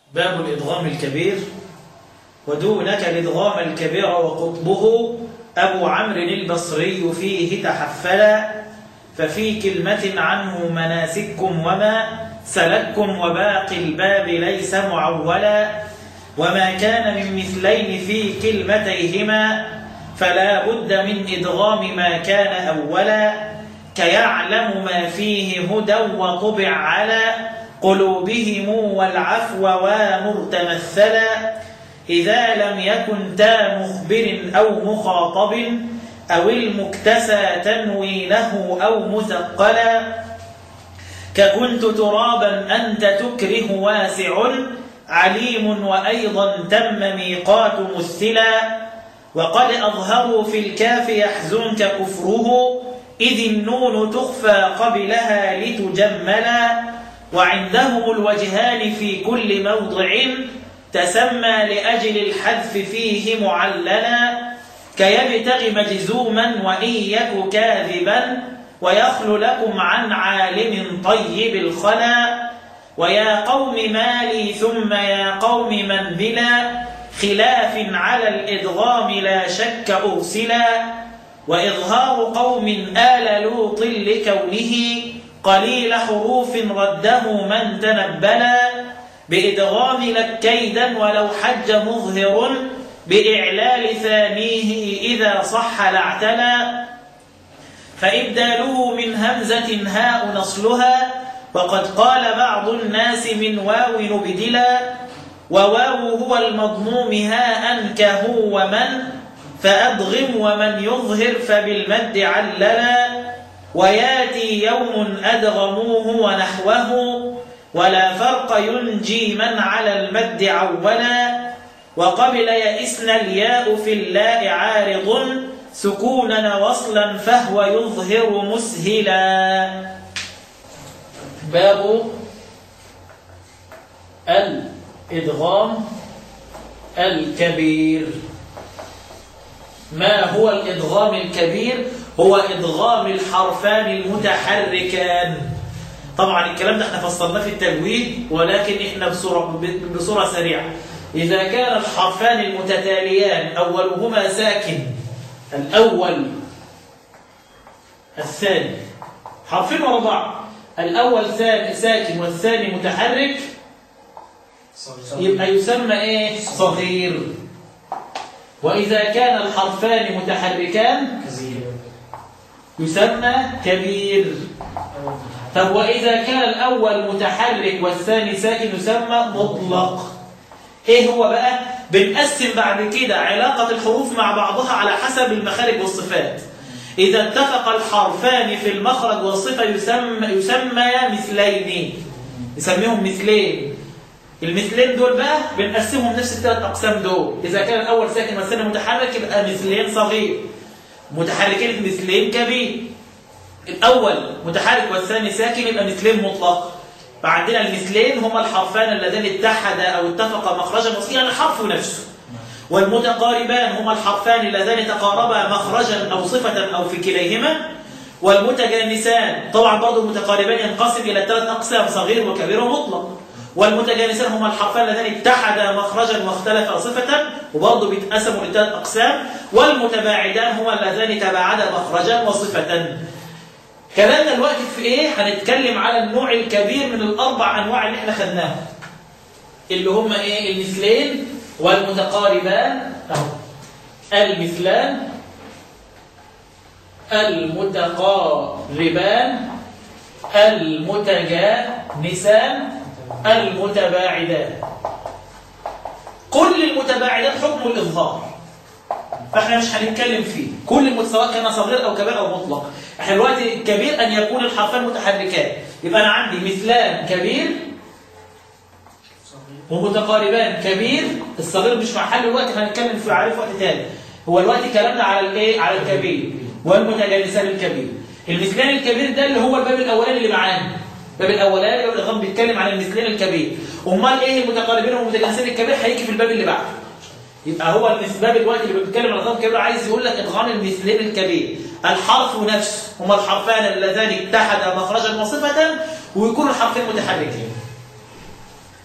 باب الإدغام الكبير ودونك الإدغام الكبير وقطبه أبو عمرو البصري فيه تحفلا ففي كلمة عنه مناسككم وما سلككم وباقي الباب ليس معولا وما كان من مثلين في كلمتيهما فلا بد من إدغام ما كان أولا كيعلم ما فيه هدى وطبع على قلوبهم والعفو ومرتمثلا إذا لم يكن تا مخبر أو مخاطب أو المكتسى تنوينه أو مثقلا ككنت ترابا أنت تكره واسع عليم وأيضا تم ميقات مثلا وقد أظهروا في الكاف يحزنك كفره إذ النون تخفى قبلها لتجملا وعندهم الوجهان في كل موضع تسمى لأجل الحذف فيه معللا كيبتغ مجزوما وإن يك كاذبا ويخل لكم عن عالم طيب الخلا ويا قوم مالي ثم يا قوم من بلا خلاف على الإدغام لا شك أرسلا وإظهار قوم آل لوط لكونه قليل حروف رده من تنبلا بإدغام لك كيدا ولو حج مظهر بإعلال ثانيه إذا صح لاعتلى فإبداله من همزة هاء نصلها وقد قال بعض الناس من واو نبدلا وواو هو المضموم هاء كهو ومن فأدغم ومن يظهر فبالمد عللا وياتي يوم أدغموه ونحوه ولا فرق ينجي من على المد عولا وقبل يئسن الياء في اللاء عارض سكونا وصلا فهو يظهر مسهلا باب الإدغام الكبير ما هو الإدغام الكبير هو إدغام الحرفان المتحركان طبعا الكلام ده احنا فصلناه في التجويد ولكن احنا بصورة, بصورة سريعة إذا كان الحرفان المتتاليان أولهما ساكن الأول الثاني حرفين ورا بعض الأول ساكن والثاني متحرك يبقى يسمى إيه؟ صغير وإذا كان الحرفان متحركان يسمى كبير طب وإذا كان الأول متحرك والثاني ساكن يسمى مطلق إيه هو بقى؟ بنقسم بعد كده علاقة الحروف مع بعضها على حسب المخارج والصفات إذا اتفق الحرفان في المخرج والصفة يسمى, يسمى مثلين يسميهم مثلين المثلين دول بقى بنقسمهم نفس الثلاث أقسام دول إذا كان الأول ساكن والثاني متحرك يبقى مثلين صغير متحركين مثلين كبير الأول متحرك والثاني ساكن يبقى مثلين مطلق فعندنا المثلين هما الحرفان اللذان اتحدا أو اتفقا مخرجا وصيا الحرف نفسه والمتقاربان هما الحرفان اللذان تقاربا مخرجا أو صفة أو في كليهما والمتجانسان طبعا برضه المتقاربان ينقسم إلى ثلاث أقسام صغير وكبير ومطلق والمتجانسان هما الحرفان اللذان اتحدا مخرجا واختلفا صفة وبرضه بيتقسموا لثلاث أقسام والمتباعدان هما اللذان تباعدا مخرجا وصفة كلامنا الوقت في ايه هنتكلم على النوع الكبير من الاربع انواع اللي احنا خدناها اللي هم ايه المثلين والمتقاربان اهو المثلان المتقاربان المتجانسان المتباعدان كل المتباعدات حكم الاظهار فاحنا مش هنتكلم فيه كل سواء كان صغير او كبير او مطلق احنا دلوقتي الكبير ان يكون الحرفان متحركان يبقى انا عندي مثلان كبير ومتقاربان كبير الصغير مش محل الوقت هنتكلم فيه عليه في وقت تاني هو الوقت كلامنا على الايه على الكبير والمتجانسان الكبير المثلان الكبير ده اللي هو الباب الاولاني اللي معانا الباب الاولاني اللي هو بيتكلم عن المثلان الكبير امال ايه المتقاربين والمتجانسان الكبير هيجي في الباب اللي بعده يبقى هو الاسباب الوقت اللي بيتكلم عن الادغام الكبير عايز يقول لك ادغام المثلين الكبير الحرف نفسه هما الحرفان اللذان اتحدا مخرجا وصفة ويكونوا الحرفين متحركين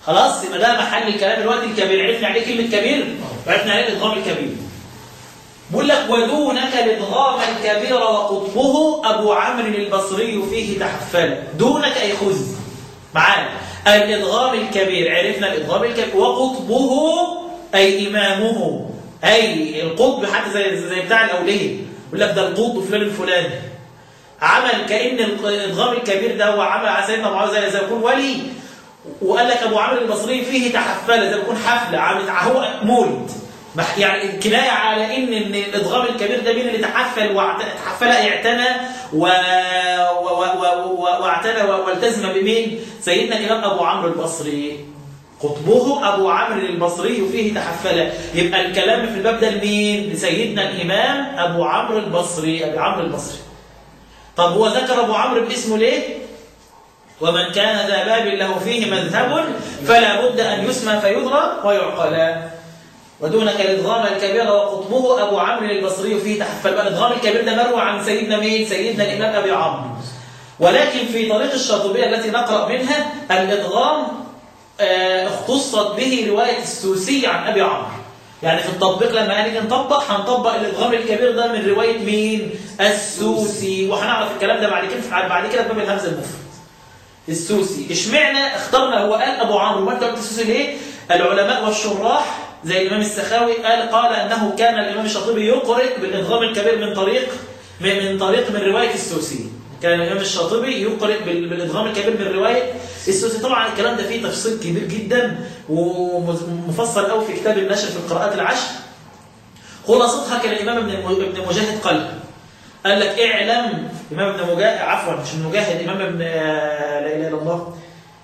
خلاص يبقى ده محل الكلام دلوقتي الكبير عرفنا يعني ايه كلمه كبير وعرفنا يعني ايه الادغام الكبير بيقول لك ودونك الادغام الكبير وقطبه ابو عمرو البصري فيه تحفل دونك اي خذ معانا الادغام الكبير عرفنا الادغام الكبير وقطبه اي امامه اي القطب حتى زي زي بتاع الاوليه يقول لك ده القطب فلان الفلاني عمل كأن الإدغام الكبير ده هو عمل على سيدنا معاوية زي زي يكون ولي وقال لك أبو عمرو البصري فيه تحفلة زي يكون حفلة عامل هو مولد مح- يعني كناية على إن إن الإدغام الكبير ده مين اللي تحفل وتحفل اعتنى و... و... و... و... و... واعتنى و- والتزم بمين؟ سيدنا الإمام أبو عمرو البصري قطبه أبو عمرو البصري فيه تحفل يبقى الكلام في الباب ده لمين؟ لسيدنا الإمام أبو عمرو البصري أبو عمرو البصري طب هو ذكر أبو عمرو باسمه ليه؟ ومن كان ذا باب له فيه مذهب فلا بد أن يسمى فيدرى ويعقل ودونك الإدغام الكبير وقطبه أبو عمرو البصري فيه تحفل بقى الإدغام الكبير ده مروي عن سيدنا مين؟ سيدنا الإمام أبي عمرو ولكن في طريق الشاطبية التي نقرأ منها الإدغام آه، اختصت به رواية السوسي عن أبي عمرو يعني في التطبيق لما هنيجي نطبق هنطبق الادغام الكبير ده من روايه مين السوسي وهنعرف الكلام ده بعد كده بعد كده في باب الهمزه المفرد السوسي اشمعنى اخترنا هو قال ابو عمرو ما انت قلت السوسي ليه العلماء والشراح زي الامام السخاوي قال قال انه كان الامام الشاطبي يقرئ بالادغام الكبير من طريق من من طريق من روايه السوسي كان الامام الشاطبي يقرئ بال- بالادغام الكبير من روايه السوسي طبعا الكلام ده فيه تفصيل كبير جدا ومفصل قوي في كتاب النشر في القراءات العشر خلاصتها كان الامام ابن الم- ابن مجاهد قال قال لك اعلم امام ابن مجاهد عفوا مش ابن مجاهد امام ابن آه، لا اله الا الله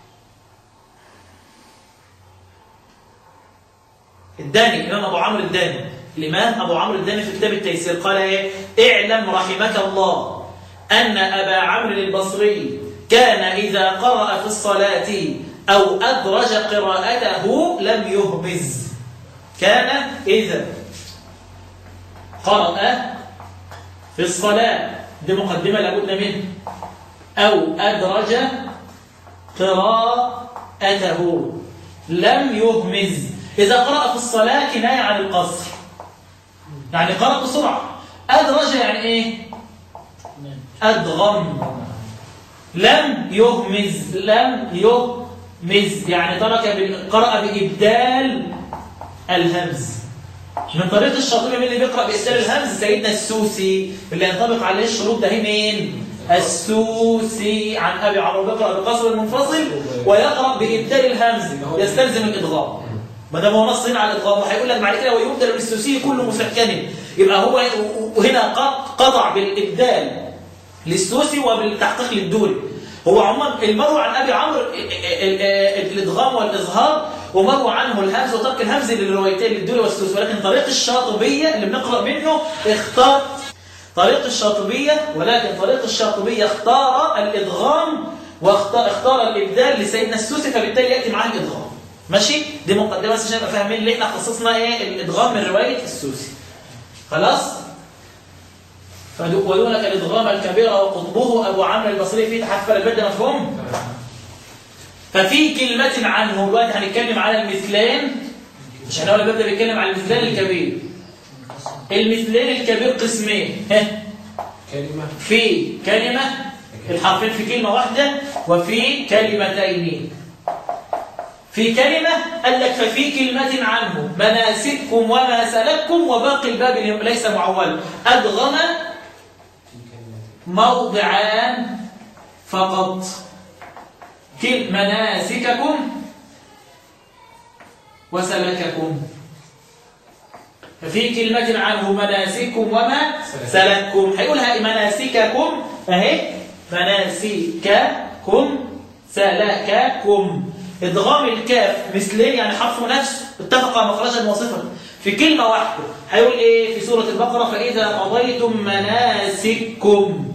الداني الامام ابو عمرو الداني الامام ابو عمرو الداني في كتاب التيسير قال ايه اعلم رحمك الله ان ابا عمرو البصري كان اذا قرأ في الصلاة او ادرج قراءته لم يهمز كان اذا قرأ في الصلاة دي مقدمة لابد منه أو أدرج قراءته لم يهمز إذا قرأ في الصلاة كناية عن القصر يعني قرأ بسرعة أدرج يعني إيه أدغم لم يهمز لم يهمز يعني ترك بال- قرأ بإبدال الهمز من طريق الشاطبي مين اللي بيقرأ بإبدال الهمز سيدنا السوسي اللي ينطبق عليه الشروط ده هي مين السوسي عن أبي عمرو بيقرأ بقصر المنفصل ويقرأ بإبدال الهمز يستلزم الإدغام ما دام هو نص هنا على الإدغام وهيقول لك بعد كده ويبدل بالسوسي كل مسكن يبقى هو وهنا قط- قطع بالإبدال للسوسي وبالتحقيق للدوري هو عموما المروي عن ابي عمرو ال- ال- ال- الادغام والاظهار ومروي عنه الهمز وترك الهمز للروايتين للدوري والسوسي ولكن طريق الشاطبيه اللي بنقرا منه اختار طريق الشاطبيه ولكن طريق الشاطبيه اختار الادغام واختار اختار الابدال لسيدنا السوسي فبالتالي ياتي معاه الادغام ماشي دي مقدمه بس عشان نبقى فاهمين ليه احنا خصصنا ايه الادغام من روايه السوسي خلاص ودونك الادغام الكبير وقطبه ابو عمرو البصري في تحفل البد مفهوم ففي كلمة عنه دلوقتي هنتكلم على المثلين مش احنا ولا ببدا بيتكلم على المثلين الكبير المثلين الكبير قسمين ها كلمة في كلمة الحرفين في كلمة واحدة وفي كلمتين في كلمة قال لك ففي كلمة عنه مناسككم وما سلككم وباقي الباب ليس معول أدغم في كلمة موضعان فقط كل مناسككم وسلككم ففي كلمة عنه مناسككم وما سلككم هيقولها مناسككم اهي مناسككم سلككم ادغام الكاف مثلين يعني حرف نفس اتفق مخرجا وصفا في كلمة واحدة هيقول ايه في سورة البقرة فإذا قضيتم مناسككم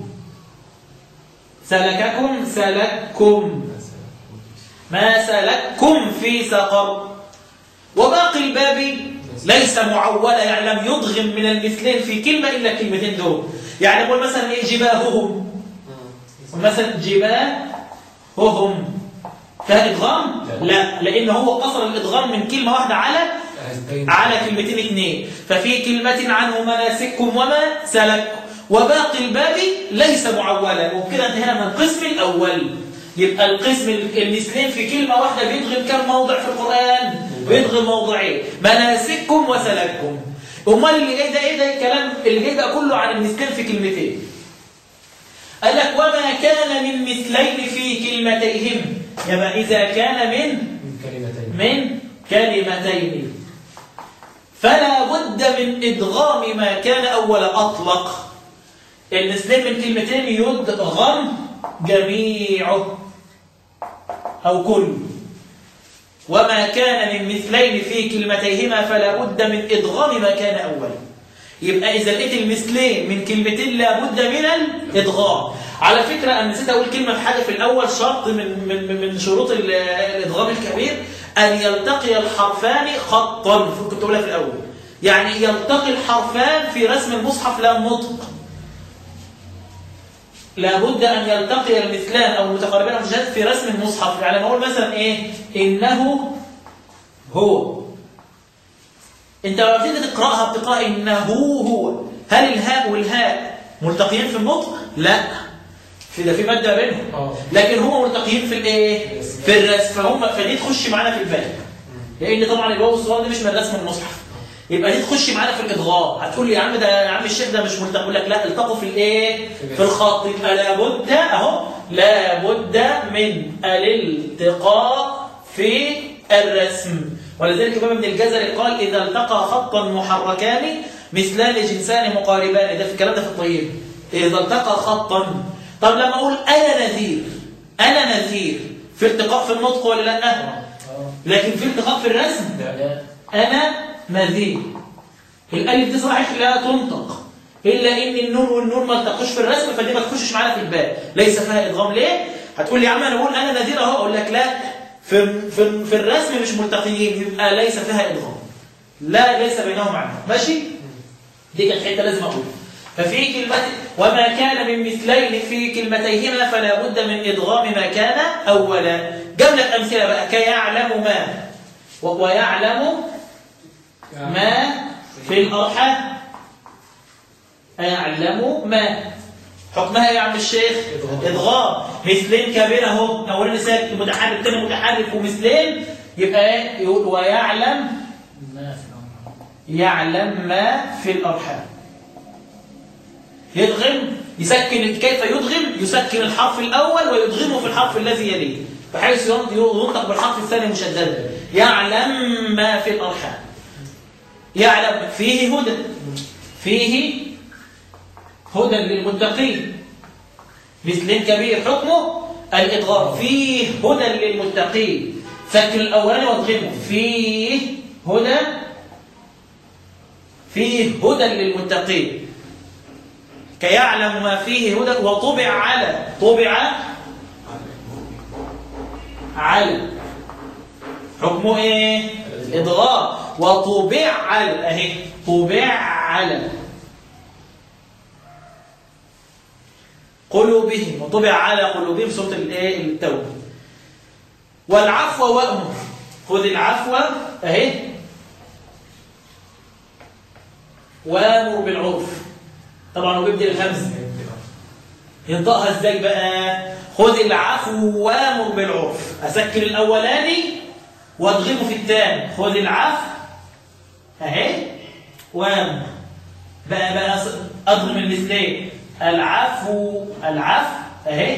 سلككم سلككم ما سلككم في سقر وباقي الباب ليس معولا يعني لم يضغم من المثلين في كلمة إلا كلمتين دول يعني نقول مثلا إيه جباههم مثلا جباههم فيها ادغام لا. لا لان هو قصر الادغام من كلمه واحده على هذين على كلمتين اثنين ففي كلمة عنه مناسككم وما سلككم وباقي الباب ليس معولا وبكده انتهينا من القسم الأول يبقى القسم المثلين في كلمة واحدة بيدغم كم موضع في القرآن بيدغم موضعين مناسككم وسلككم امال اللي جاي ده ايه ده الكلام اللي جاي ده كله عن المثلين في كلمتين قال لك وما كان من مثلين في كلمتيهم يبقى إذا كان من من كلمتين من كلمتين فلا بد من إدغام ما كان أول أطلق المثلين من كلمتين يدغم جميعه أو كله وما كان من مثلين في كلمتيهما فلا بد من إدغام ما كان أولا يبقى إذا لقيت المثلين من كلمتين لا بد من الإدغام على فكرة أنا نسيت أقول كلمة في حاجة في الأول شرط من من من شروط ال- الإدغام الكبير أن يلتقي الحرفان خطا كنت أقولها في الأول يعني يلتقي الحرفان في رسم المصحف لا نطق لابد أن يلتقي المثلان أو المتقاربان المتجانسان في رسم المصحف يعني ما أقول مثلا إيه إنه هو أنت لما بتيجي تقرأها بتقرأ إنه هو هل الهاء والهاء ملتقيين في النطق؟ لا في ده في مادة بينهم اه لكن هم ملتقيين في الايه في الرسم فهم فدي تخش معانا في الباب لان طبعا الواو الصغير دي مش من رسم المصحف يبقى دي تخش معانا في الادغام هتقول لي يا عم ده يا عم الشيخ ده مش ملتقي اقول لك لا التقوا في الايه في الخط يبقى لابد اهو لابد من الالتقاء في الرسم ولذلك الامام ابن الجزري قال اذا التقى خطا محركان مثلان جنسان مقاربان ده في الكلام ده في الطيب اذا التقى خطا طب لما اقول انا نذير انا نذير في التقاء في النطق ولا لا اه لكن في التقاء في الرسم لا انا نذير الالف دي صحيح لا تنطق الا ان النون والنون ما التقوش في الرسم فدي ما تخشش معانا في الباب ليس فيها ادغام ليه هتقول لي يا عم انا بقول انا نذير اهو اقول لك لا في في في الرسم مش ملتقيين يبقى ليس فيها ادغام لا ليس بينهم معنى ماشي دي كانت حته لازم اقولها ففي كلمة وما كان من مثلين في كلمتيهما فلا بد من إدغام ما كان أولا جملة أمثلة بقى كيعلم ما و- ويعلم ما في الأرحام أيعلم ما حكمها يا عم الشيخ إدغام. إدغام مثلين كبيرة اهو أولاني ساكن متحرك تاني متحرك ومثلين يبقى إيه يقول ويعلم ما في الأمر يعلم ما في الأرحام يدغم يسكن كيف يدغم يسكن الحرف الأول ويدغمه في الحرف الذي يليه بحيث ينطق بالحرف الثاني مشددا يعلم ما في الأرحام يعلم فيه هدى فيه هدى للمتقين مثل كبير حكمه الإدغام فيه هدى للمتقين سكن الأولاني واضغمه فيه هدى فيه هدى للمتقين كيعلم ما فيه هدى وطبع على طبع على حكمه ايه ادغام وطبع على اهي طبع على قلوبهم وطبع على قلوبهم سوره الايه التوبه والعفو وامر خذ العفو اهي وامر بالعرف طبعا هو بيبدل الهمزه ينطقها ازاي بقى خذ العفو وامر بالعرف اسكن الاولاني واضغمه في الثاني خذ العفو اهي وامر بقى بقى أص- اضغم الاثنين العفو العفو اهي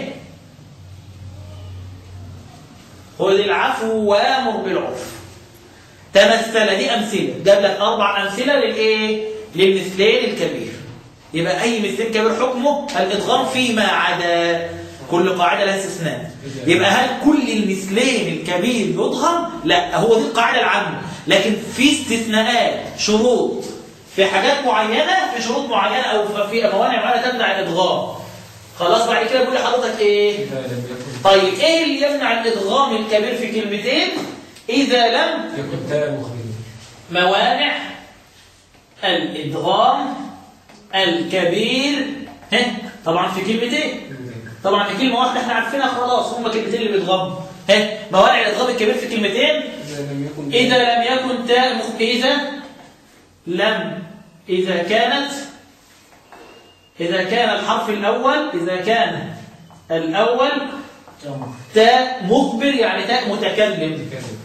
خذ العفو وامر بالعرف تمثل دي امثله جاب لك اربع امثله للايه للمثلين الكبير يبقى اي مثلين كبير حكمه الادغام فيما عدا كل قاعده لها استثناء يبقى هل كل المثلين الكبير يدغم لا هو دي القاعده العامه لكن في استثناءات شروط في حاجات معينه في شروط معينه او في موانع معينه تمنع الادغام خلاص بعد كده بيقول لحضرتك ايه إذا لم يكن طيب ايه اللي يمنع الادغام الكبير في كلمتين اذا لم يكن تاء مخرجين موانع الادغام الكبير ها طبعا في كلمتين طبعا في كلمه واحده احنا عارفينها خلاص هم كلمتين اللي بيتغموا ها موانع الإضغام الكبير في كلمتين إذا لم يكن إذا لم يكن تاء مخ... إذا لم إذا كانت إذا كان الحرف الأول إذا كان الأول تمام تاء مخبر يعني تاء متكلم كذب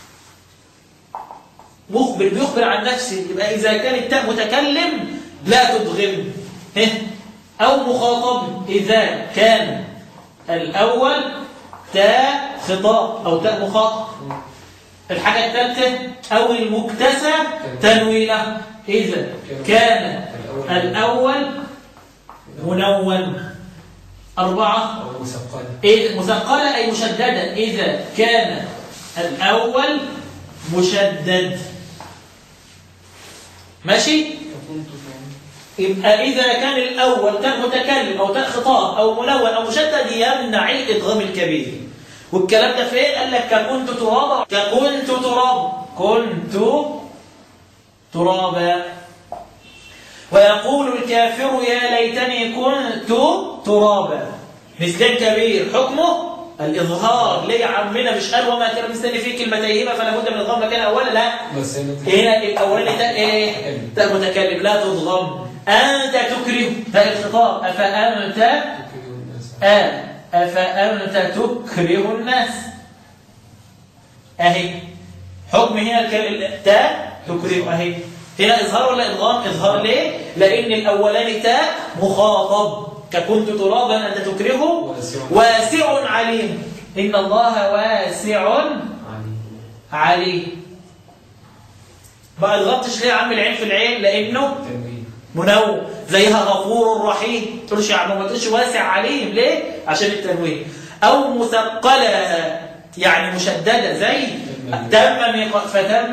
مخبر بيخبر عن نفسه يبقى إذا كان التاء متكلم لا تدغم ها؟ أو مخاطب إذا كان الأول تاء خطاب أو تاء مخاطب الحاجة الثالثة أو المكتسى تنوينه إذا كان الأول منون أربعة أو مثقلة إذ مثقلة أي مشددة إذا كان الأول مشدد ماشي فكنت يبقى إذا كان الأول كان متكلم أو كان خطاب أو منون أو مشدد يمنع الإدغام الكبير والكلام ده فين؟ قال لك ككنت ترابا ككنت تراب كنت ترابا ويقول الكافر يا ليتني كنت ترابا مثل كبير حكمه الإظهار ليه يا عمنا مش قال وما كان مستني فيه كلمتيهما فلا بد من إظهار مكان أولا لا بس هنا هنا الأولاني ده إيه؟ ده متكلم لا تضغم أنت تكره ده الخطاب أفأنت تكره الناس آه أفأنت تكره الناس أهي حكم هنا الك- تاء تكره أهي هنا إظهار ولا إضغام إظهار ليه لأن الأولاني تاء مخاطب ككنت ترابا أنت تكرهه واسع. واسع عليم إن الله واسع علي عليم ما اضغطتش ليه يا عم العين في العين لأنه تنوين منو زيها غفور رحيم تقولش يا عم ما تقولش واسع عليم ليه عشان التنوين او مثقله يعني مشدده زي تم ميقات فتم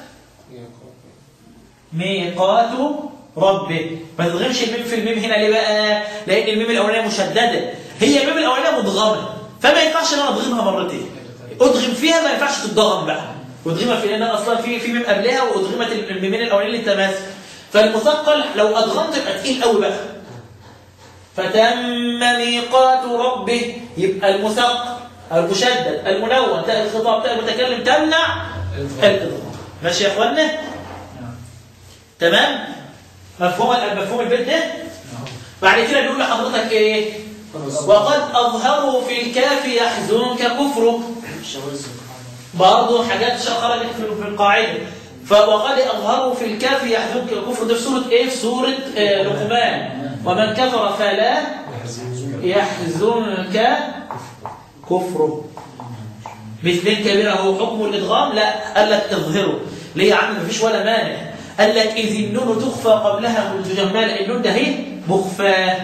ميقات ربه ما تضغمش الميم في الميم هنا ليه بقى لان الميم الاولانيه مشدده هي الميم الاولانيه مدغمه فما ينفعش ان انا اضغمها مرتين ادغم فيها ما ينفعش تتضغم بقى وادغمها في لان اصلا في في ميم قبلها وادغمت الميمين الاولانيين للتماثل فالمثقل لو ادغمت يبقى تقيل قوي بقى فتم ميقات ربه يبقى المثقل المشدد المنون تاء الخطاب تاء المتكلم تمنع الإضغام ماشي يا اخوانا نعم تمام مفهوم مفهوم البيت ده نعم بعد كده بيقول لحضرتك ايه وقد اظهروا في الكاف يحزنك كفره الشواذ سبحان برضه حاجات خرجت في في القاعده فوقد اظهروا في الكاف يحزنك كفر ده في سوره ايه في سوره آه لقمان ومن كفر فلا يحزنك يحزنك كفره مثل كبيرة هو حكم الإدغام لا قال لك اظهره ليه يا عم مفيش ولا مانع قال لك إذ النون تخفى قبلها مجملة النون ده هي مخفى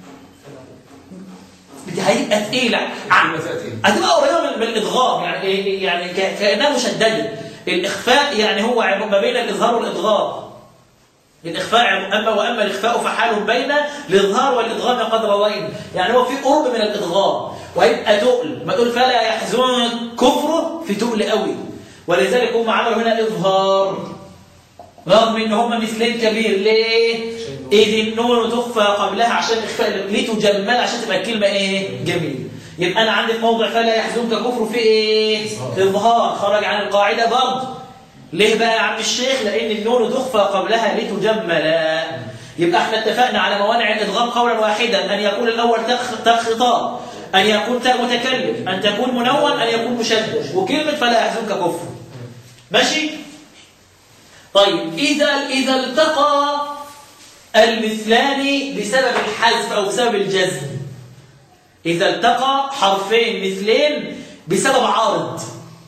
دي هيبقى تقيلة ع- كلمة تأتي هتبقى قريبة من من الإدغام يعني إيه- يعني ك- كأنها مشددة الإخفاء يعني هو عم- ما بين الإظهار والإدغام الإخفاء عم- أما وأما الإخفاء فحال بين الإظهار والإدغام قد روينا يعني هو في قرب من الإدغام ويبقى تقل ما تقول فلا يحزن كفره في تقل قوي ولذلك هم عملوا هنا إظهار رغم ان هم مثلين كبير ليه اذ النون تخفى قبلها عشان اخفاء لتجمل عشان تبقى الكلمه ايه جميل يبقى انا عندي في موضع فلا يحزنك كفر في ايه اظهار خرج عن القاعده برضه ليه بقى يا عم الشيخ لان النون تخفى قبلها لتجمل يبقى احنا اتفقنا على موانع الادغام قولا واحدا ان يكون الاول تاء تاء خطاب ان يكون تاء متكلم ان تكون منون ان يكون مشدد وكلمه فلا يحزنك كفر ماشي طيب إذا إذا التقى المثلان بسبب الحذف أو بسبب الجزم إذا التقى حرفين مثلين بسبب عارض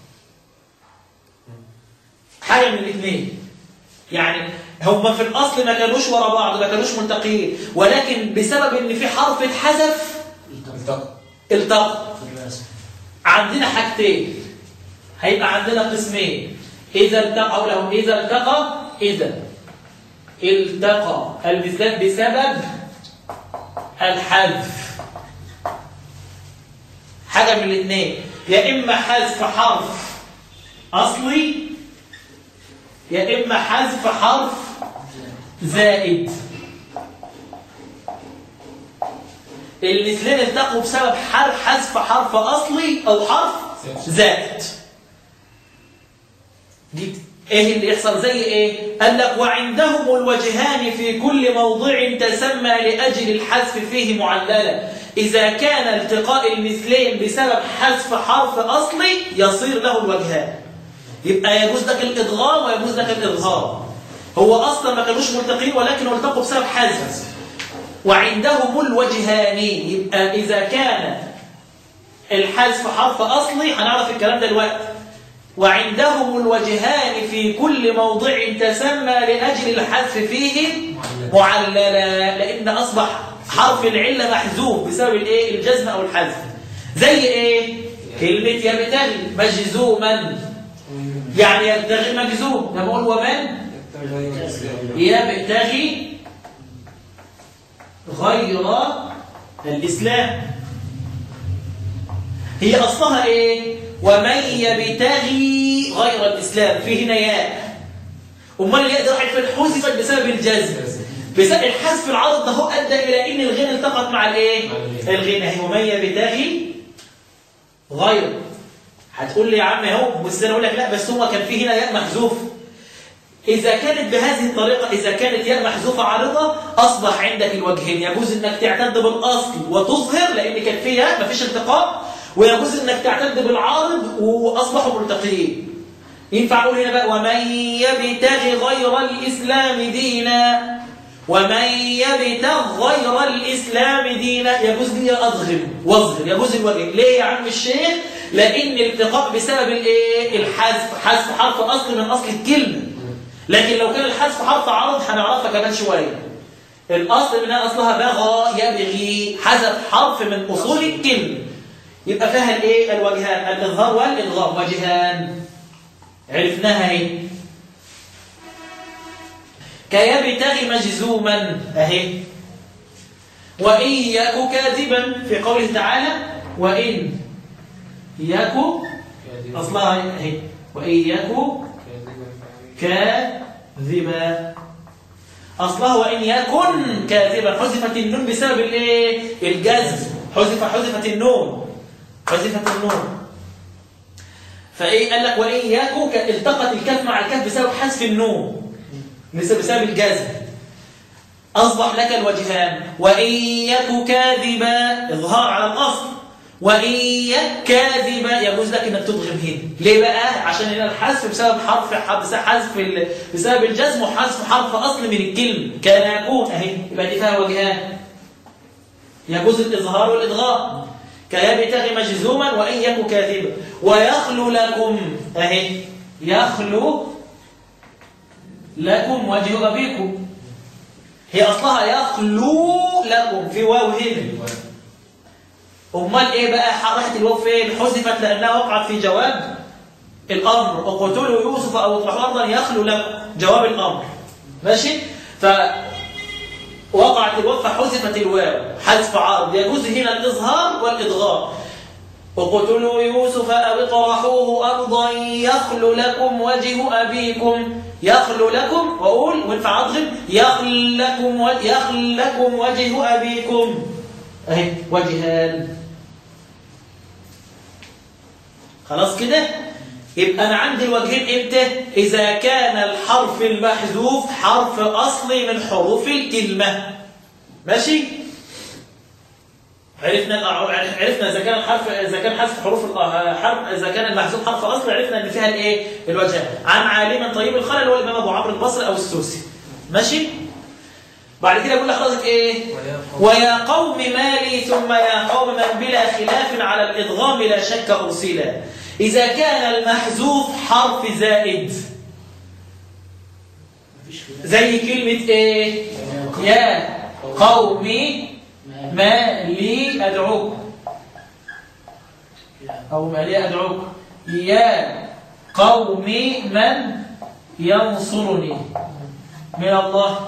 حاجة من الاثنين يعني هما في الأصل ما كانوش ورا بعض ما كانوش ملتقيين ولكن بسبب إن في حرف اتحذف التقى التقى في الرسم عندنا حاجتين هيبقى عندنا قسمين إذا التقى أو لهم إذا التقى إذا التقى المثلان بسبب الحذف حاجة من الاثنين يا إما حذف حرف أصلي يا إما حذف حرف زائد المثلين التقوا بسبب حرف حذف حرف أصلي أو حرف زائد دي ايه اللي يحصل زي ايه قال لك وعندهم الوجهان في كل موضع تسمى لاجل الحذف فيه معللا اذا كان التقاء المثلين بسبب حذف حرف اصلي يصير له الوجهان يبقى يجوز لك الادغام ويجوز لك الاظهار هو اصلا ما كانوش ملتقين ولكن التقوا بسبب حذف وعندهم الوجهان يبقى اذا كان الحذف حرف اصلي هنعرف الكلام ده دلوقتي وعندهم الوجهان في كل موضع تسمى لأجل الحذف فيه معللا لأن أصبح حرف العلة محذوف بسبب الايه الجزم أو الحذف زي ايه كلمة يبتغي مجزوما يعني يبتغي مجزوم ده بقول ومن يبتغي غير الإسلام هي أصلها إيه؟ ومن يبتغي غير الإسلام في هنا ياء أمال الياء دي راحت فين حذفت بسبب الجزم بسبب الحذف العرض ده هو أدى إلى إن الغين التقط مع الإيه؟ الغين أهي ومن يبتغي غير هتقول لي يا عم اهو بس انا اقول لك لا بس هو كان في هنا ياء محذوف إذا كانت بهذه الطريقة إذا كانت ياء محذوفة عارضة أصبح عندك الوجهين يجوز إنك تعتد بالأصل وتظهر لأن كان فيها مفيش التقاء ويجوز إنك تعتد بالعارض وأصبحوا ملتقيين ينفع أقول هنا بقى ومن يبتغي غير الإسلام دينا ومن يبتغ غير الإسلام دينا يجوز لي أظهر واظهر يجوز الوجه ليه يا عم الشيخ لأن الالتقاء بسبب الإيه الحذف حذف حرف أصل من أصل الكلمة لكن لو كان الحذف حرف عرض هنعرفها كمان شوية الأصل منها أصلها بغى يبغي حذف حرف من أصول الكلمة يبقى فيها الايه الوجهان الإظهار والإلغام وجهان عرفناها اهي كيبتغي مجزوما اهي وإن يك كاذبا في قوله تعالى وإن يك أصلها اهي وإن يك كاذبا أصلها وإن يكن كاذبا حذفت النون بسبب الايه الجزم حذف حذفت النون حذفت النون فايه قال لك وإن يكن التقت الكاف مع الكاف بسبب حذف النون بسبب الجزم أصبح لك الوجهان وإن يك كاذبا إظهار على الأصل وإن يك كاذبا يجوز لك أنك تضغم هنا ليه بقى؟ عشان هنا الحذف بسبب حرف حذف بسبب الجزم وحذف حرف أصل من الكلمة كان يكون أهي يبقى دي فيها وجهان يجوز الإظهار والإدغام كيبتغي مجزوما وإن يك كاذبا ويخلو لكم أهي يخلو لكم وجه أبيكم هي أصلها يخلو لكم في واو هنا أمال إيه بقى راحت الواو فين حذفت لأنها وقعت في جواب الأمر اقتلوا يوسف أو اطرحوا أرضا يخلو لكم جواب الأمر ماشي ف وقعت الواو فحذفت الواو حذف عرض يجوز هنا الإظهار والإدغام اقتلوا يوسف أو اطرحوه أرضا يخل لكم وجه أبيكم يخل لكم وأقول وانفع أضغم يخل لكم, و... يخل لكم وجه أبيكم أهي وجهان خلاص كده يبقى أنا عندي الوجهين إمتى إذا كان الحرف المحذوف حرف أصلي من حروف الكلمة ماشي عرفنا عرفنا اذا كان الحرف اذا كان حذف حروف حرف اذا كان المحذوف حرف اصل عرفنا ان فيها الايه الوجهان عن عالما طيب الخلل هو الامام ابو عمرو البصري او السوسي ماشي بعد كده بيقول لحضرتك ايه ويا قوم مالي ثم يا قوم من بلا خلاف على الادغام لا شك ارسلا اذا كان المحذوف حرف زائد زي كلمه ايه يا قومي ما لي أدعوك أو ما لي أدعوك يا قوم من ينصرني من الله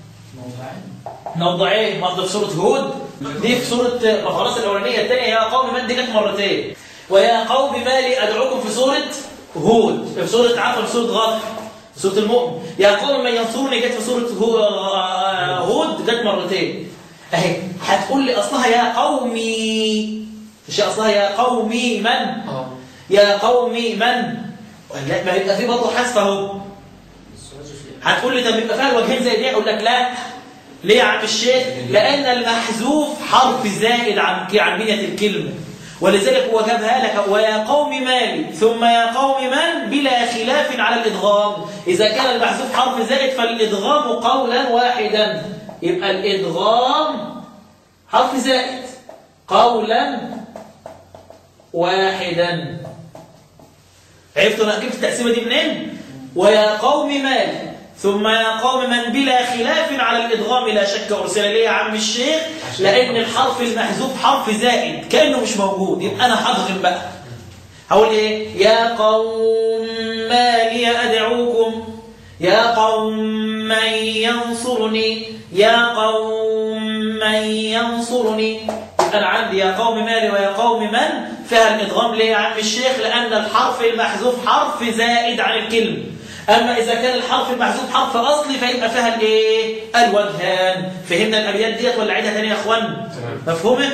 موضعين واحدة في سورة هود دي في سورة خلاص الأولانية الثانية يا قوم من دي جت مرتين ويا قوم ما لي أدعوكم في سورة هود في سورة عفوا في سورة غافر سورة المؤمن يا قوم من ينصرني جت في سورة هود جت مرتين اهي هتقول لي اصلها يا قومي مش اصلها يا قومي من يا قوم من لا ما يبقى في برضه حذف اهو هتقول لي طب يبقى فيها الوجهين زي دي اقول لك لا ليه يا عم الشيخ لان المحذوف حرف زائد عن عن بنيه الكلمه ولذلك هو جابها لك ويا قوم مالي ثم يا قوم من بلا خلاف على الادغام اذا كان المحذوف حرف زائد فالادغام قولا واحدا يبقى الادغام حرف زائد قولا واحدا عرفتوا انا جبت التقسيمه دي منين ويا قوم مال ثم يا قوم من بلا خلاف على الادغام لا شك ارسل ليه يا عم الشيخ لان الحرف المحذوف حرف زائد كانه مش موجود يبقى انا هضغم بقى هقول ايه يا قوم ما لي ادعوكم يا قوم من ينصرني يا قوم من ينصرني يبقى انا عندي يا قوم مالي ويا قوم من فيها الادغام ليه يا عم الشيخ لان الحرف المحذوف حرف زائد عن الكلمه اما اذا كان الحرف المحذوف حرف اصلي فيبقى فيها الايه الوجهان فهمنا الابيات ديت ولا عيدها تاني يا اخوان تمام. مفهومه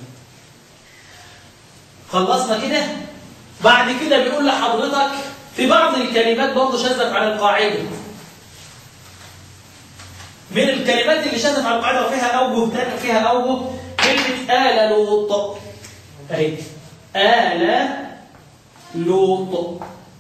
خلصنا كده بعد كده بيقول لحضرتك في بعض الكلمات برضه شذف على القاعده من الكلمات اللي شذف على القاعده وفيها اوجه تانية فيها اوجه كلمه آل لوط اهي آل لوط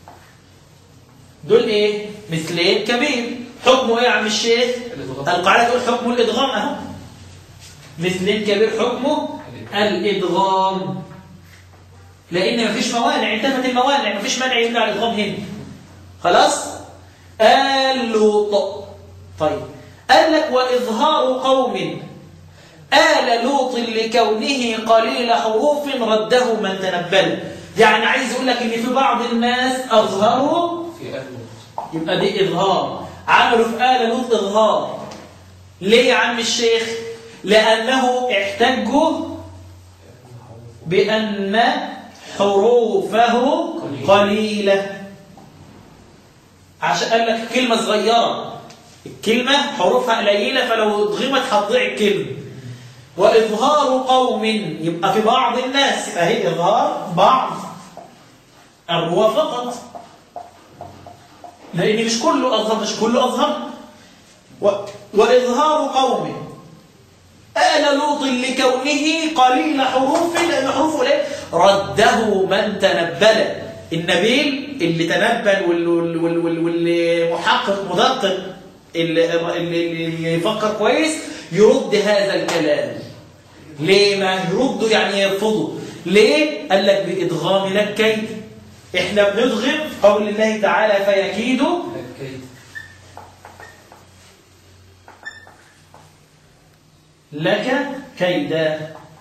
دول ايه مثلين كبير حكمه ايه يا عم الشيخ الإدغام. القاعده تقول حكم الادغام اهو مثلين كبير حكمه الادغام لان مفيش موانع انتفت الموانع مفيش مانع يمنع الادغام هنا خلاص آل لوط طيب قال لك واظهار قوم آل لوط لكونه قليل حروف رده من تنبل يعني عايز يقول لك ان في بعض الناس اظهروا في أهل يبقى دي إظهار عملوا في آل لوط إظهار ليه يا عم الشيخ لأنه احتجوا بأن حروفه قليلة عشان قال لك كلمة صغيرة الكلمة حروفها قليلة فلو اتغمت هتضيع الكلمة وإظهار قوم يبقى في بعض الناس يبقى هي إظهار بعض الرواة فقط لأن مش كله أظهر مش كله أظهر و... وإظهار قوم آل لوط لكونه قليل حروف لأن حروفه ليه رده من تنبل النبيل اللي تنبل واللي, واللي, واللي, واللي محقق مدقق اللي, اللي, اللي يفكر كويس يرد هذا الكلام ليه ما يرده يعني يرفضه ليه قال لك بإدغام لك كيد احنا بندغم في قول الله تعالى فيكيدوا كيد لك كيدا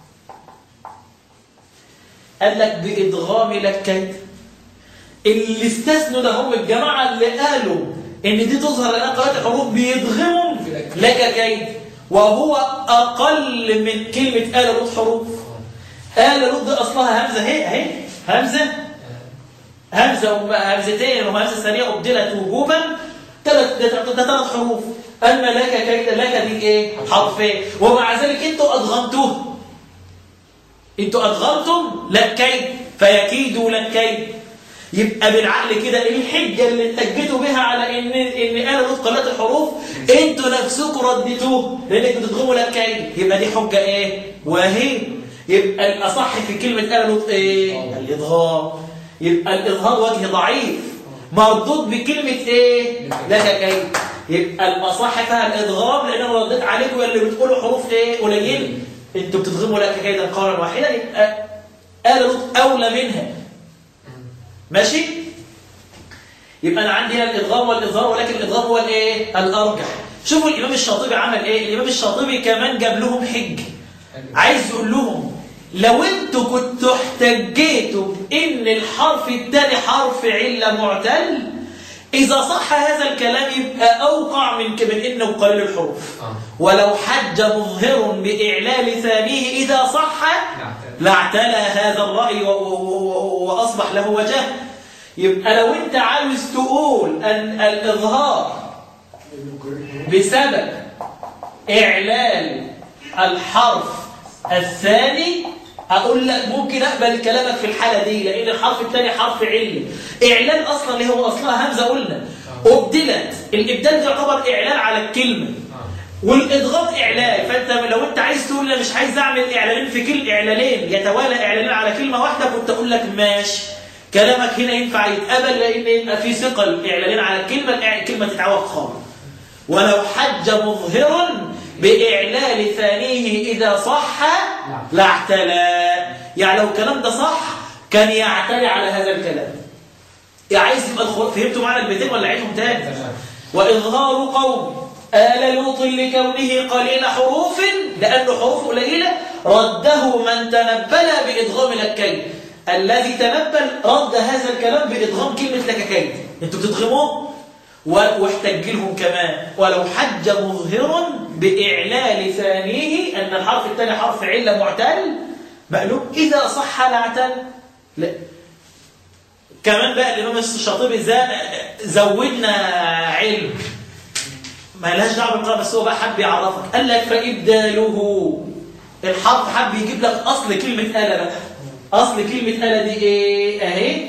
قال لك بإدغام لك كيد اللي استثنوا ده هم الجماعة اللي قالوا إن دي تظهر لنا قراءة الحروف بيدغموا لك كيد وهو أقل من كلمة آل لوط حروف آل لوط دي أصلها همزة اهي اهي همزة همزة وهمزتين وهمزة سريعة أبدلت وجوبا ثلاث ثلاث حروف أما لك كيد لك دي إيه؟ حرفين ومع ذلك أنتوا أدغمتوه أنتوا أدغمتم لك كيد فيكيدوا لك كيد يبقى بالعقل كده الحجة اللي اتجتوا بها على إن إن آل لوط قلات الحروف أنتوا نفسكم رديتوه لأنك بتدغموا لك كيد يبقى دي حجة إيه؟ وهي يبقى الأصح في كلمة آل لوط إيه؟ الإضغام يبقى الإظهار وجه ضعيف مردود بكلمة إيه؟ لك كيد يبقى الأصح فيها الإدغام لأن أنا رديت عليكم اللي بتقولوا حروف إيه؟ قليل أنتوا بتدغموا لك كيدا قولا واحدا يبقى آل لوط أولى منها ماشي؟ يبقى أنا عندي هنا الإدغام والإظهار ولكن الإدغام هو الإيه؟ الأرجح شوفوا الإمام الشاطبي عمل إيه؟ الإمام الشاطبي كمان جاب لهم حج عايز يقول لهم لو انتوا كنتوا احتجيتوا ان الحرف الثاني حرف عله معتل اذا صح هذا الكلام يبقى اوقع من من انه قليل الحروف آه. ولو حج مظهر باعلال ثانيه اذا صح نعتل. لاعتلى هذا الراي و- و- و- واصبح له وجه يبقى لو انت عاوز تقول ان الاظهار بسبب إعلال الحرف الثاني اقول لك ممكن اقبل كلامك في الحاله دي لان الحرف الثاني حرف عله اعلان اصلا اللي هو اصلها همزه قلنا ابدلت الابدال ده يعتبر اعلان على الكلمه والادغام اعلان فانت لو انت عايز تقول لا مش عايز اعمل اعلانين في كل اعلانين يتوالى اعلانين على كلمه واحده كنت اقول لك ماشي كلامك هنا ينفع يتقبل لان يبقى في ثقل اعلانين على الكلمه الكلمه تتعوض خالص ولو حج مظهر بإعلال ثانيه إذا صح لاعتلى يعني لو الكلام ده صح كان يعتلي على هذا الكلام يعني عايز يبقى الخل... فهمتوا معنى البيتين ولا عيدهم تاني وإظهار قوم آل لوط لكونه قليل حروف لأنه حروف قليلة رده من تنبل بإدغام لكين الذي تنبل رد هذا الكلام بإدغام كلمة لككين انتوا بتدغموه واحتج لهم كمان ولو حج مظهر بإعلال ثانيه أن الحرف الثاني حرف علة معتل مقلوب إذا صح لاعتل لا كمان بقى الإمام الشاطبي زودنا علم ما لهاش دعوه بالقراءه بس هو بقى حب يعرفك قال لك فابداله الحرف حب يجيب لك اصل كلمه اله بقى اصل كلمه اله دي ايه اهي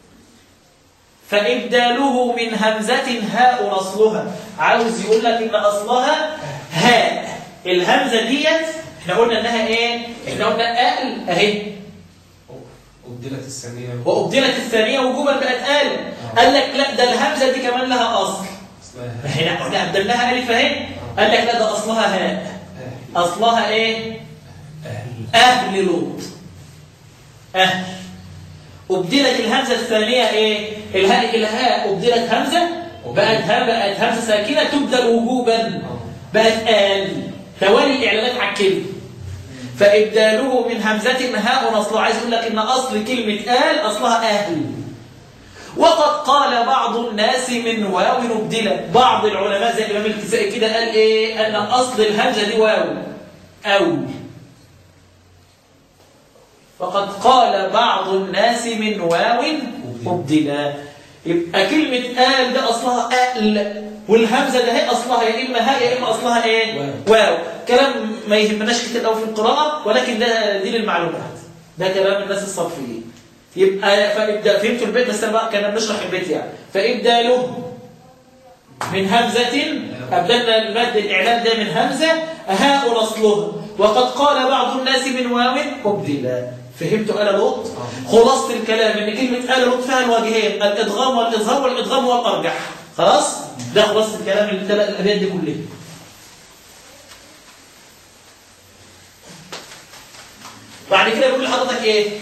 فابداله من همزه هاء اصلها عاوز يقول لك ان اصلها هاء الهمزه ديت احنا قلنا انها ايه احنا قلنا ال اهي أبدلت الثانية وابدلت الثانيه وجوبا بقت ال قال لك لا ده الهمزه دي كمان لها اصل أصلها احنا قلنا ابدلناها الف اهي قال لك لا ده اصلها هاء اصلها ايه أهل اهل لوط اهل ابدلت الهمزه الثانيه ايه الهاء الهاء ابدلت همزه بقت ها بقت همزه ساكنه تبدل وجوبا بقت ال توالي الاعلانات على الكلمه فابداله من همزه هاء اصله عايز يقول لك ان اصل كلمه ال اصلها اهل وقد قال بعض الناس من واو ابدلت بعض العلماء زي الامام الكسائي كده قال ايه ان اصل الهمزه دي واو او وقد قال بعض الناس من واو ابدلا يبقى كلمة آل ده أصلها آل والهمزة ده هي أصلها يا إما هاء يا إما أصلها إيه؟ واو كلام ما يهمناش كتير قوي في القراءة ولكن ده دي للمعلومات ده كلام الناس الصرفيين يبقى فإبدأ فهمتوا البيت بس أنا بقى كنا بنشرح البيت يعني فإبدأ له من همزة أبدلنا المد الإعلان ده من همزة هاء أصلها وقد قال بعض الناس من واو أبدلا فهمتوا آل لوط؟ خلاصة الكلام إن كلمة آل لوط فيها الوجهين الإدغام والإظهار والإدغام هو الأرجح خلاص؟ ده خلاصة الكلام اللي تلقى الأبيات دي كلها بعد كده يقول لحضرتك إيه؟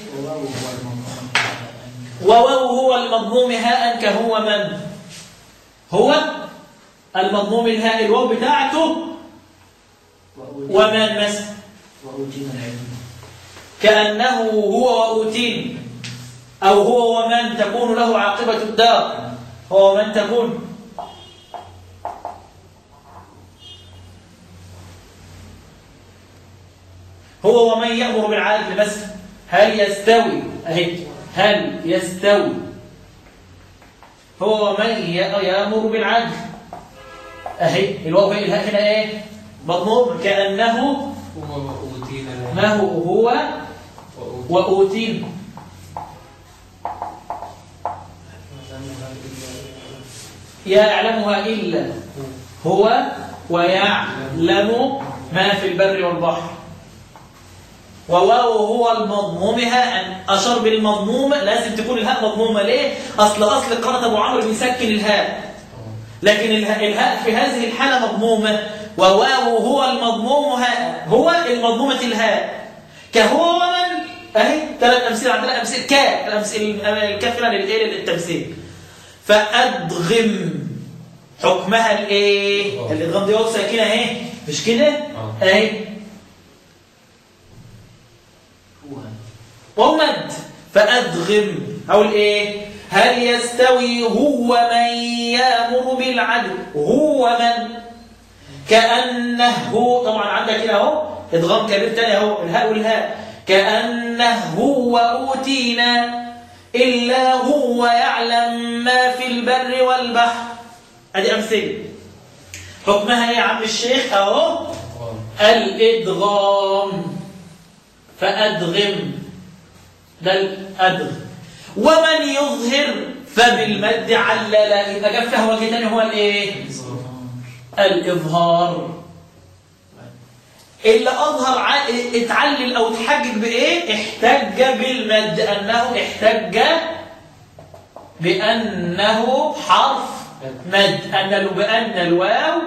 وواو هو المضموم هاء كهو من هو المضموم الهاء الواو بتاعته ومن مثلا وأوتينا العلم كأنه هو وأوتين أو هو ومن تكون له عاقبة الدار هو ومن تكون هو ومن يأمر بالعدل بس هل يستوي أهي هل يستوي هو ومن ي- يأمر بالعدل أهي الواو هي الهاء هنا إيه مضموم كأنه هو وأوتينا ما هو هو وأوتينا وأوتين يعلمها إلا هو ويعلم ما في البر والبحر وواو هو المضمومها أن أشار بالمضمومة لازم تكون الهاء مضمومة ليه؟ أصل أصل قراءة أبو عمرو بيسكن الهاء لكن الهاء, الهاء في هذه الحالة مضمومة وواو هو المضموم هاء هو المضمومة الهاء كهو ومن أهي ثلاث أمثلة عندنا أمثلة كا الأمثلة الكاف هنا للإيه للتمثيل فأدغم حكمها الإيه؟ الإدغام دي واو ساكنة أهي مش كده؟ آه. أهي هو ومد فأدغم أقول إيه هل يستوي هو من يأمر بالعدل هو من كأنه طبعا عندك كده أهو إدغام كبير تاني أهو الهاء والهاء كأنه وأوتينا إلا هو يعلم ما في البر والبحر أدي أمثلة حكمها إيه يا عم الشيخ أهو الإدغام فأدغم ده الأدغ ومن يظهر فبالمد علل يبقى جاب فيها وجه تاني هو الايه الإظهار اللي أظهر ع- اتعلل أو اتحجج بإيه احتج بالمد أنه احتج بأنه حرف مد أن بأن الواو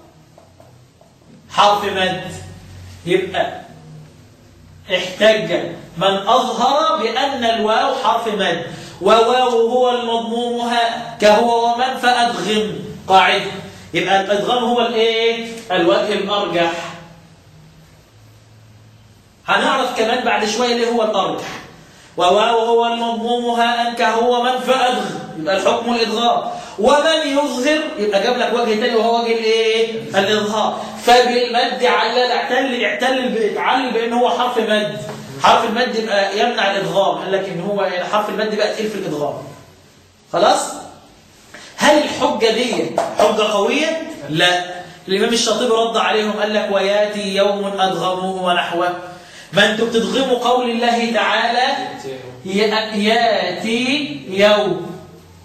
حرف مد يبقى احتج من أظهر بأن الواو حرف مد وواو هو المضمومها كهو ومن فأدغم قاعدة يبقى الأدغام هو الايه الوجه الأرجح هنعرف كمان بعد شوية ليه هو الأرجح وواو هو المضمومها أن كهو من فأدغ يبقى الحكم الإدغام ومن يظهر يبقى جاب لك وجه تاني وهو وجه الايه الإظهار فبالمد علل اعتل اعتل اتعلل بأن هو حرف مد حرف المد يبقى يمنع الإدغام قال لك إن هو حرف المد بقى تقيل في الإدغام خلاص هل الحجة دي حجة قوية؟ لا الإمام الشاطبي رد عليهم قال لك وياتي يوم أدغموه ونحوه ما أنتم بتدغموا قول الله تعالى ي- ياتي يوم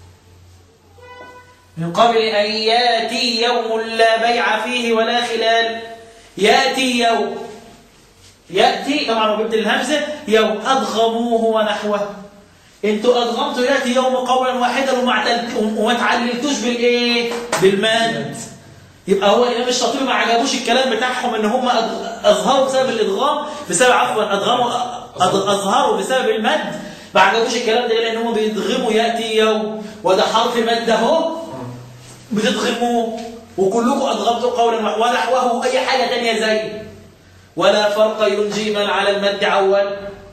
من قبل أن ياتي يوم لا بيع فيه ولا خلال ياتي يوم ياتي طبعا وجبت الهمزه يوم أدغموه ونحوه انتوا أدغمتوا ياتي يوم قولا واحدا وما اعتل- وما تعللتوش بالايه بالمد يبقى هو الامام الشاطبي ما عجبوش الكلام بتاعهم ان هم أض- اظهروا بسبب الادغام بسبب عفوا ادغموا أ- أض- اظهروا بسبب المد ما عجبوش الكلام ده لان هم بيدغموا ياتي يوم وده حرف مد اهو بتدغموه وكلكم ادغمتوا قولا واحدا ونحوه اي حاجه ثانيه زي ولا فرق ينجي من على المد عول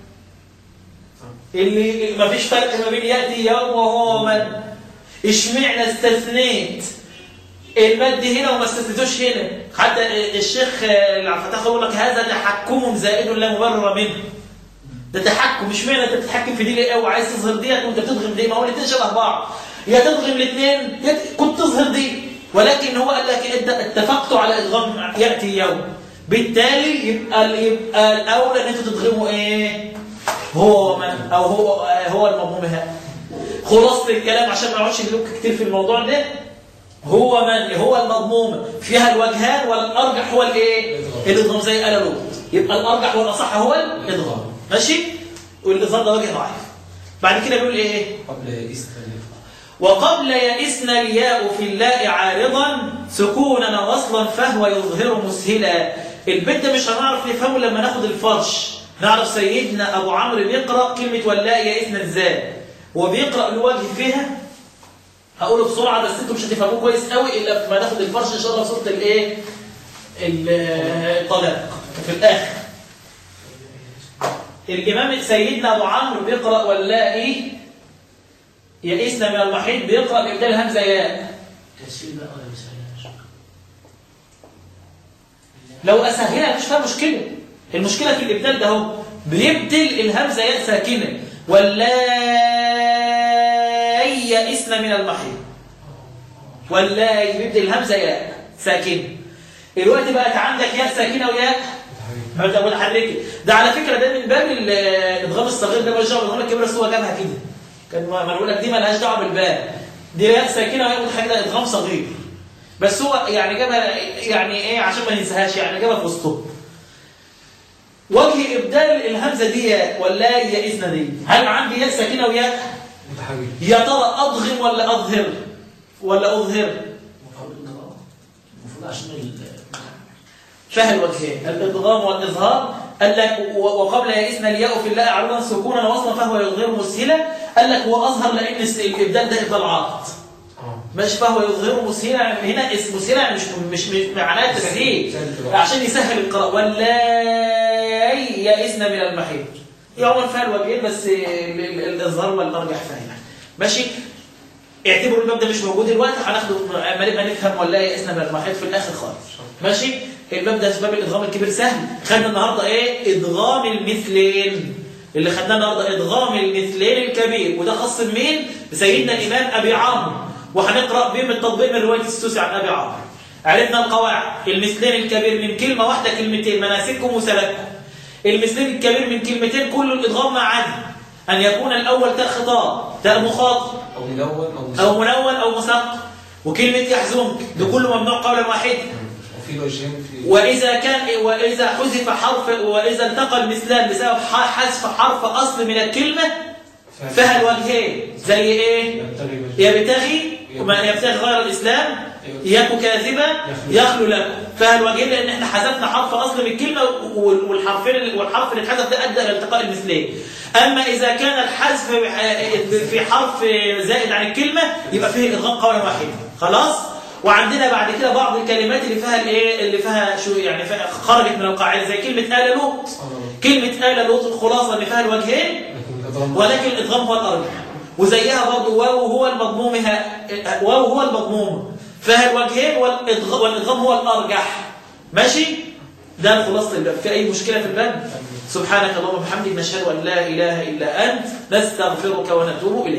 اللي ما فيش فرق ما بين ياتي يوم وهو من اشمعنى استثنيت المد هنا وما استثنيتوش هنا حتى الشيخ العفتاح يقول لك هذا تحكم زائد لا مبرر منه ده تحكم مش معنى انت بتتحكم في دي ليه قوي عايز تظهر ديت وانت بتدغم دي ما هو الاثنين شبه بعض يا تدغم الاثنين يا ت- كنت تظهر دي ولكن هو قال لك انت اتفقتوا على ادغام ياتي يوم بالتالي يبقى يبقى الاولى ان انتوا تدغموا ايه هو من او هو هو المضموم هذا خلاصه الكلام عشان ما اقعدش ندلوك كتير في الموضوع ده هو من هو المضموم فيها الوجهان والارجح هو الايه الادغام زي قال لوط يبقى الارجح والاصح هو الادغام ماشي والادغام ده وجه ضعيف بعد كده بيقول ايه قبل استلف وقبل يئسن الياء في اللاء عارضا سكونا وصلا فهو يظهر مسهلا البيت ده مش هنعرف نفهمه لما ناخد الفرش نعرف سيدنا ابو عمرو بيقرا كلمه واللاء يئسن ازاي هو بيقرا له وجه فيها هقوله بسرعه بس انتوا مش هتفهموه كويس قوي الا لما ناخد الفرش ان شاء الله في سوره الايه الطلاق في الاخر الامام سيدنا ابو عمرو بيقرا واللاء يئسن من المحيط بيقرا بابدال همزه ياء تسهيل بقى ولا مسهلهاش لو اسهلها مش فيها مشكله المشكله في الابدال ده اهو بيبدل الهمزه ياء ساكنه واللاي يئسن من المحيط واللاي بيبدل الهمزه ياء ساكنه الوقت بقت عندك ياء ساكنه وياء متحركه متحركه ده على فكره ده من باب الادغام الصغير ده مالوش دعوه بالادغام الكبير بس هو جابها كده كان ما بقول لك دي مالهاش دعوه بالباب دي ياء ساكنه وياء متحركه ده ادغام صغير بس هو يعني جابها يعني ايه عشان ما ننساهاش يعني جابها في وسطهم وجه ابدال الهمزه دي ياء ولا يئسنا دي هل عندي ياء ساكنه وياء متحرك يا ترى اضغم ولا اظهر ولا اظهر المفروض الإضغام المفروض عشان ال فهم الوجهين الادغام والاظهار قال لك و- وقبل يئسنا الياء في اللاء عرضا سكونا وصلا فهو يظهر مسهلا قال لك واظهر لان الس- الابدال ده ابدال عارض اه مش فهو يظهر مسهلا يعني هنا اسم مسهلا يعني مش مش مش معناه تسهيل عشان يسهل القراءة ولا يئسن من المحيط يعمل فيها الوجهين بس ال- ال- الإظهار والأرجح فيها يعني. ماشي اعتبروا الباب ده مش موجود دلوقتي هناخده اما نبقى نفهم ولا يئسن من المحيط في الآخر خالص ماشي الباب ده باب الإدغام الكبير سهل خدنا النهارده ايه إدغام المثلين اللي خدناه النهارده إدغام المثلين الكبير وده خاص بمين بسيدنا الإمام أبي عمرو وهنقرأ بهم التطبيق من رواية السوسي عن أبي عمرو عرفنا القواعد المثلين الكبير من كلمة واحدة كلمتين مناسككم وسلككم المثلين الكبير من كلمتين كل الإدغام ما عدا أن يكون الأول تاء خطاب تاء مخاطب أو ملون أو أو منون أو مثقل وكلمة يحزنك ده كله ممنوع قولا واحدا وفي وجهين في وإذا كان وإذا حذف حرف وإذا التقى المثلان بسبب ح- حذف حرف أصل من الكلمة فيها الوجهين زي إيه؟ يبتغي وجه يبتغي ومن يبتغي غير الإسلام يك كاذبا يخلو لكم فيها الوجهين لأن احنا حذفنا حرف أصل من الكلمة وال- والحرفين والحرف اللي اتحذف ده أدى إلى التقاء المثلين أما إذا كان الحذف في حرف زائد عن الكلمة يبقى فيه إدغام قولا واحدا خلاص؟ وعندنا بعد كده بعض الكلمات اللي فيها الايه اللي فيها شو يعني فيها خرجت من القاعده زي كلمه آل لوط كلمه آل لوط الخلاصه اللي فيها الوجهين لكن الإضرام ولكن الادغام هو الارجح وزيها برضه واو هو المضموم ها- واو هو المضموم فيها الوجهين والإدغ- والادغام هو الارجح ماشي ده خلاصه الباب في اي مشكله في الباب سبحانك اللهم وبحمدك نشهد ان لا اله الا انت نستغفرك ونتوب اليك